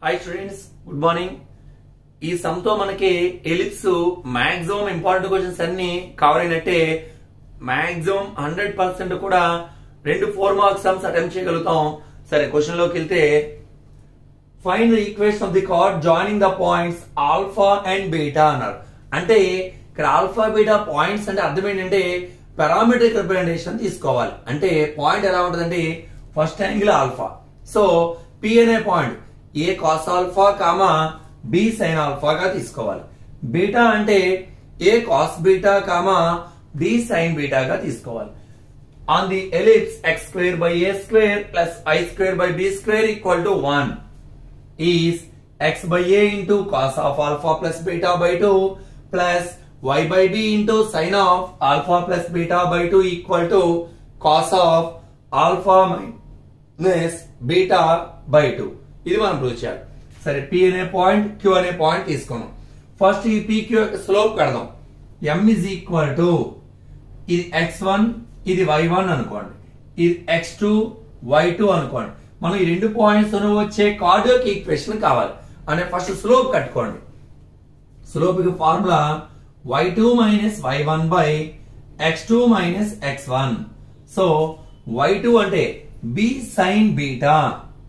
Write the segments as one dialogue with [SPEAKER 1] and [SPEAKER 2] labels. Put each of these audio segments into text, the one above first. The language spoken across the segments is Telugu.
[SPEAKER 1] హాయ్ స్టూడెంట్స్ గుడ్ మార్నింగ్ ఈ సమ్ తో మనకి ఎలిప్స్ మాక్సిమం ఇంపార్టెంట్ క్వశ్చన్స్ అన్ని కవర్ అయినట్టే మాక్సిమం హండ్రెడ్ పర్సెంట్ కూడా రెండు ఫోర్ మార్క్స్ సమ్స్ అటెంప్ట్ చేయగలుగుతాం సరే క్వశ్చన్ లోకి వెళ్తే find the equation of the chord joining the points alpha and beta అన్నారు అంటే ఇక్కడ ఆల్ఫా బీటా పాయింట్స్ అంటే అర్థం ఏంటంటే పారామెట్రిక్ రిప్రజెంటేషన్ తీసుకోవాలి అంటే పాయింట్ ఎలా ఉంటుందంటే first angle alpha so P అనే point a cos alpha comma b sine ఆల్ఫాగా తీసుకోవాలి బీటా అంటే a cos beta comma b sine బీటాగా తీసుకోవాలి on the ellipse x square by a square plus i square by b square equal to 1 is x by a into cos of alpha plus beta by 2 plus y by b into sin of alpha plus beta by 2 equal to cos of alpha minus beta by 2 ఇది మనం ప్రూవ్ చేయాలి సరే p అనే పాయింట్ q అనే పాయింట్ తీసుకున్నాం ఫస్ట్ ఈ pq యొక్క స్లోప్ కడదాం m is equal to ఇది ఎక్స్ వన్ ఇది వై వన్ అనుకోండి ఇది ఎక్స్ టూ వై టూ అనుకోండి మనం ఈ రెండు పాయింట్స్ వచ్చే కార్డియోక్ ఈక్వేషన్ కావాలి అంటే ఫస్ట్ స్లోప్ కట్టుకోండి స్లోప్ కి formula y two minus y one by x two minus x one so y two అంటే b sine beta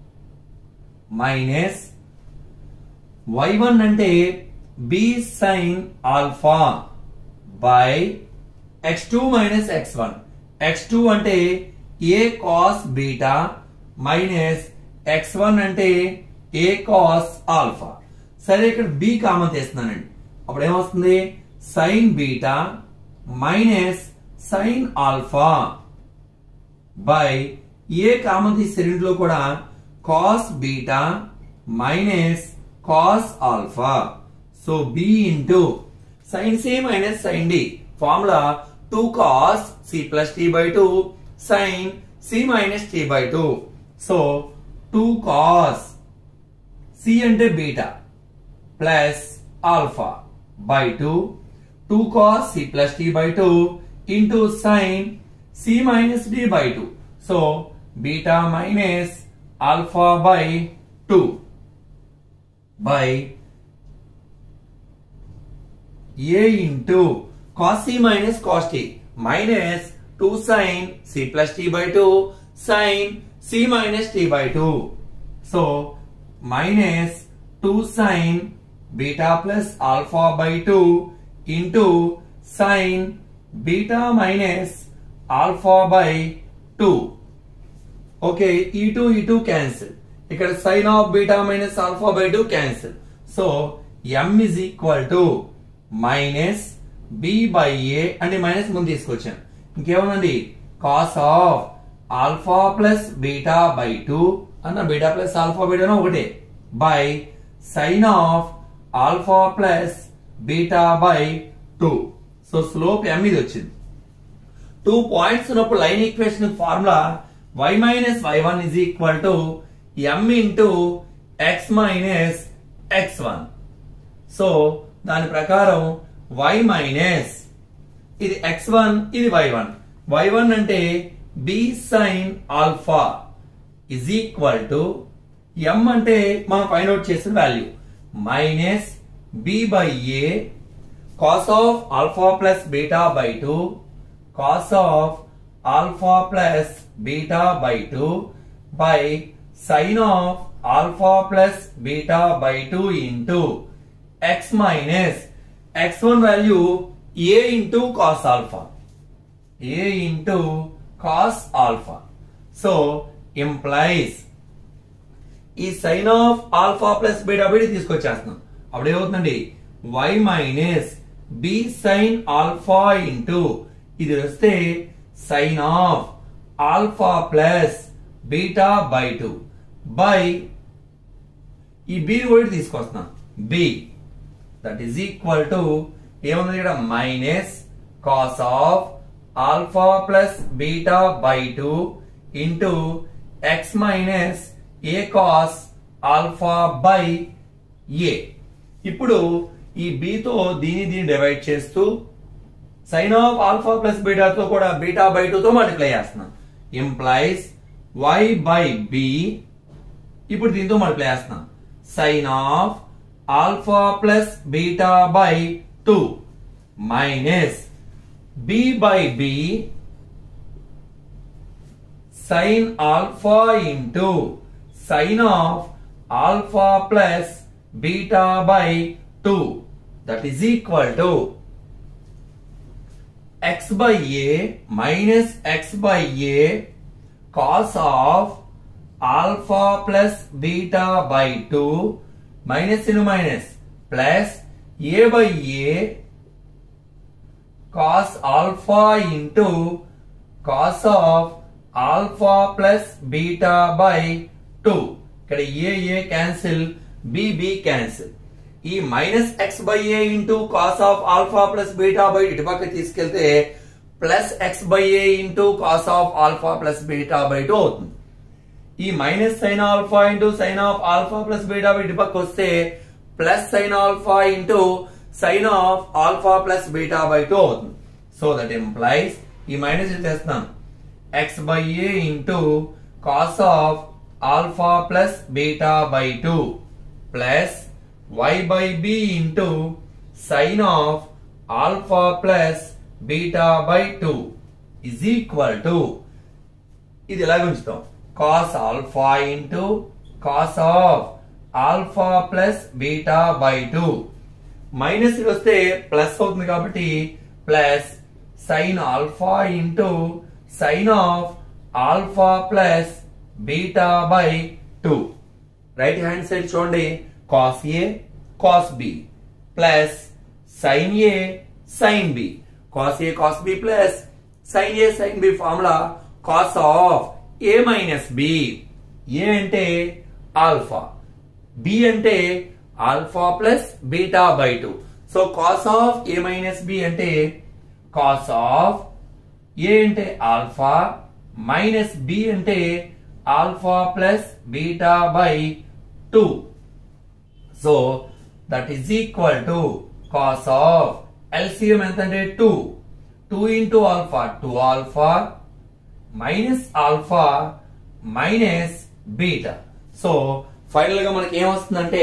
[SPEAKER 1] minus y one అంటే b sine alpha by x two minus x one x two అంటే a cos beta minus x one అంటే ఏ కాస్ ఆల్ఫా సరే ఇక్కడ బి కామన్ తీస్తున్నానండి అప్పుడు ఏమొస్తుంది sine beta minus sine alpha by a common తీసే రెండులో కూడా cos beta minus cos alpha so b into sine C minus sine D formula two cos C plus D by two sine C minus D by two so two cos C అంటే beta plus alpha by two two cos C plus D by two into sine C minus D by two so beta minus alpha by two by a into cos c minus cos t minus 2 sin c plus t by 2 sin c minus t by 2. So minus 2 sin beta plus alpha by 2 into sin beta minus alpha by 2. Okay ఈ టూ ఈ టూ క్యాన్సిల్ ఇక్కడ sine of beta minus alpha by two cancel so m is equal to minus b by a అంటే మైనస్ ముందు తీసుకొచ్చాను ఇంకేముందండి cos of alpha plus beta by two అన్న బీటా ప్లస్ ఆల్ఫా బీటా ఒకటే by sine of alpha plus beta by two so slope m ఇది వచ్చింది టూ పాయింట్స్ ఉన్నప్పుడు line equation formula y minus y one is equal to m into x minus x one so దాని ప్రకారం y మైనస్ ఇది ఎక్స్ వన్ ఇది వై వన్ వై వన్ అంటే b sine alpha is equal to m అంటే మనం ఫైండ్ అవుట్ చేసిన value minus b by a cos of alpha plus beta by two cos of alpha plus beta by two by sine of alpha plus beta by two into x minus x one value a into cos alpha a into cos alpha so implies ఈ sine of alpha plus beta బీటీ తీసుకొచ్చేస్తున్నాం అప్పుడు ఏమవుతుందండి y minus b sine alpha into ఇది వస్తే sine of alpha plus beta by two by ఈ బి కూడా తీసుకొస్తున్నాం b that is equal to ఏముంది ఇక్కడ minus cos of alpha plus beta by two into x minus a cos alpha by a ఇప్పుడు ఈ బితో దీని దీన్ని డివైడ్ చేస్తూ సైన్ ఆఫ్ ఆల్ఫా ప్లస్ బీటాతో కూడా బీటా బై తో మల్టిప్లై చేస్తున్నాం ఇంప్లైస్ వై బై బి ఇప్పుడు దీంతో మల్టిప్లై చేస్తున్నాం sine of alpha plus beta by 2 minus b by b sine alpha into sine of alpha plus beta by 2 that is equal to x by a minus x by a cos of alpha plus beta by 2 minus into minus plus a by a cos alpha into cos of alpha plus beta by 2 ఇక్కడ a a cancel b b cancel ఈ minus x by a into cos of alpha plus beta by ఇటు పక్క తీసుకెళ్తే plus x by a into cos of alpha plus beta by two అవుతుంది ఈ minus sine alpha into sine of alpha plus beta by ఇటు పక్క వస్తే plus sine alpha into sine of alpha plus beta by two అవుతుంది సో దట్ ఎంప్లాయిస్ ఈ మైనస్ చేస్తున్నాం X by a into cos of alpha plus beta by two plus y by b into sine of alpha plus beta by 2 is equal to ఇది ఎలాగ ఉంచుతాం cos alpha into cos of alpha plus beta by two minus వస్తే ప్లస్ అవుతుంది కాబట్టి plus sine alpha into sine of alpha plus beta by two right hand side చూడండి cos a cos b plus sine a sine b cos a cos b plus sine a sine b formula cos of a minus b a అంటే ఆల్ఫా బి అంటే alpha plus beta by two so cos of a minus b అంటే కాస్ ఆఫ్ ఏ అంటే ఆల్ఫా మైనస్ బి అంటే alpha plus beta by two so that is equal to cos of LCM ఎంత అంటే two two into alpha two alpha minus alpha minus beta so final గా మనకి ఏమొస్తుందంటే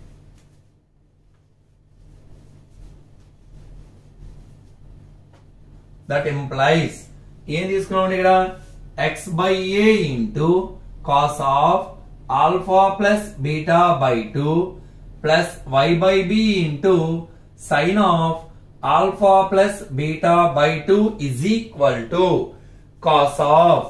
[SPEAKER 1] దట్ ఎంప్లాయిస్ ఏం తీసుకున్నాం ఇక్కడ x by a into cos of alpha plus beta by two plus y by b into sine of alpha plus beta by two is equal to cos of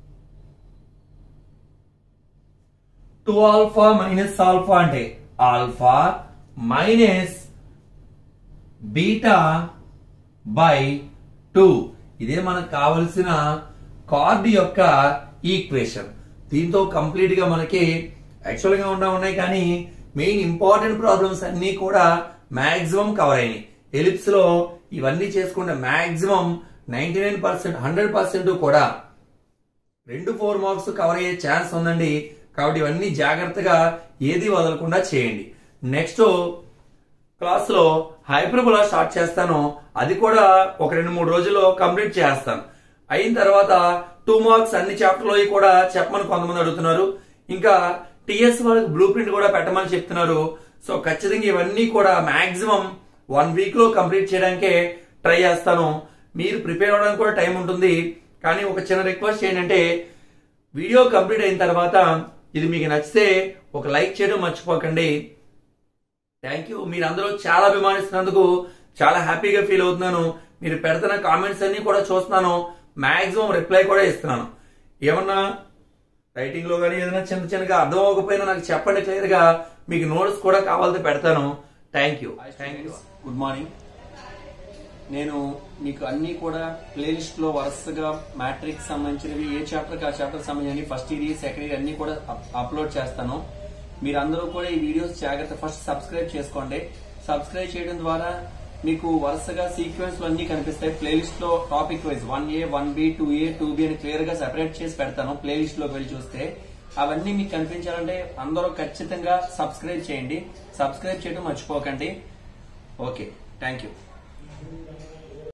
[SPEAKER 1] two alpha minus alpha అంటే alpha minus beta by two ఇదే మనకు కావలసిన కార్డ్ యొక్క ఈక్వేషన్ దీంతో కంప్లీట్ గా మనకి యాక్చువల్ గా ఉండా ఉన్నాయి కానీ మెయిన్ ఇంపార్టెంట్ ప్రాబ్లమ్స్ అన్ని కూడా మాక్సిమం కవర్ అయినాయి ఎలిప్స్ లో ఇవన్నీ చేసుకుంటే maximum ninety nine percent hundred percent కూడా రెండు ఫోర్ మార్క్స్ కవర్ అయ్యే ఛాన్స్ ఉందండి కాబట్టి ఇవన్నీ జాగ్రత్తగా ఏది వదలకుండా చేయండి నెక్స్ట్ క్లాస్ లో హైపర్బులా స్టార్ట్ చేస్తాను అది కూడా ఒక రెండు మూడు రోజుల్లో కంప్లీట్ చేస్తాను అయిన తర్వాత టూ మార్క్స్ అన్ని చాప్టర్లో కూడా చెప్పమని కొంతమంది అడుగుతున్నారు ఇంకా టిఎస్ వాళ్ళకి బ్లూ ప్రింట్ కూడా పెట్టమని చెప్తున్నారు సో ఖచ్చితంగా ఇవన్నీ కూడా మాక్సిమం వన్ వీక్ లో కంప్లీట్ చేయడానికే ట్రై చేస్తాను మీరు ప్రిపేర్ అవడానికి కూడా టైం ఉంటుంది కానీ ఒక చిన్న రిక్వెస్ట్ ఏంటంటే వీడియో కంప్లీట్ అయిన తర్వాత ఇది మీకు నచ్చితే ఒక లైక్ చేయడం మర్చిపోకండి థ్యాంక్ యూ మీరు అందరూ చాలా అభిమానిస్తున్నందుకు చాలా హ్యాపీగా ఫీల్ అవుతున్నాను మీరు పెడుతున్న కామెంట్స్ అన్ని కూడా చూస్తున్నాను మాక్సిమం రిప్లై కూడా ఇస్తున్నాను ఏమన్నా రైటింగ్ లో కానీ ఏదైనా చిన్న చిన్నగా అర్థం అవ్వకపోయినా నాకు చెప్పండి క్లియర్ గా మీకు నోట్స్ కూడా కావాలంటే పెడతాను thank you thank you
[SPEAKER 2] good morning నేను మీకు అన్ని కూడా ప్లేలిస్ట్ లో వరుసగా మ్యాట్రిక్స్ సంబంధించినవి ఏ చాప్టర్ ఆ చాప్టర్ సంబంధించి ఫస్ట్ ఇయర్ సెకండ్ ఇయర్ అన్ని కూడా అప్- అప్లోడ్ చేస్తాను మీరందరూ కూడా ఈ వీడియోస్ జాగ్రత్త ఫస్ట్ సబ్స్క్రైబ్ చేసుకోండి సబ్స్క్రైబ్ చేయడం ద్వారా మీకు వరుసగా సీక్వెన్స్ లో అన్ని కనిపిస్తాయి ప్లేలిస్ట్ లో topic wise one A one B two A two B అని క్లియర్ గా సెపరేట్ చేసి పెడతాను ప్లేలిస్ట్ లోకి వెళ్ళి చూస్తే అవన్నీ మీకు కనిపించాలంటే అందరూ ఖచ్చితంగా సబ్స్క్రైబ్ చేయండి సబ్స్క్రైబ్ చేయడం మర్చిపోకండి ఓకే థ్యాంక్ యూ